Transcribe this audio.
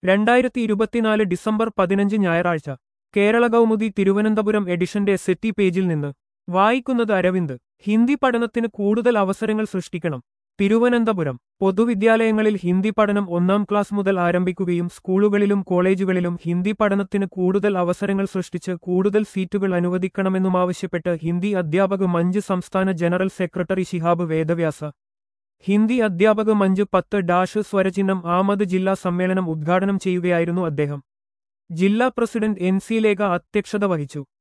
രണ്ടായിരത്തി ഇരുപത്തിനാല് ഡിസംബർ പതിനഞ്ച് ഞായറാഴ്ച കേരള കൗമുദി തിരുവനന്തപുരം എഡിഷന്റെ സെറ്റി പേജിൽ നിന്ന് വായിക്കുന്നത് അരവിന്ദ് ഹിന്ദി പഠനത്തിന് കൂടുതൽ അവസരങ്ങൾ സൃഷ്ടിക്കണം തിരുവനന്തപുരം പൊതുവിദ്യാലയങ്ങളിൽ ഹിന്ദി പഠനം ഒന്നാം ക്ലാസ് മുതൽ ആരംഭിക്കുകയും സ്കൂളുകളിലും കോളേജുകളിലും ഹിന്ദി പഠനത്തിന് കൂടുതൽ അവസരങ്ങൾ സൃഷ്ടിച്ച് കൂടുതൽ സീറ്റുകൾ അനുവദിക്കണമെന്നുമാവശ്യപ്പെട്ട് ഹിന്ദി അധ്യാപക മഞ്ച് സംസ്ഥാന ജനറൽ സെക്രട്ടറി ശിഹാബ് വേദവ്യാസ ഹിന്ദി അധ്യാപക മഞ്ച് പത്ത് ഡാഷ് സ്വരചിഹ്നം ആമത് ജില്ലാ സമ്മേളനം ഉദ്ഘാടനം ചെയ്യുകയായിരുന്നു അദ്ദേഹം ജില്ലാ പ്രസിഡന്റ് എൻ സി ലേഖ അധ്യക്ഷത വഹിച്ചു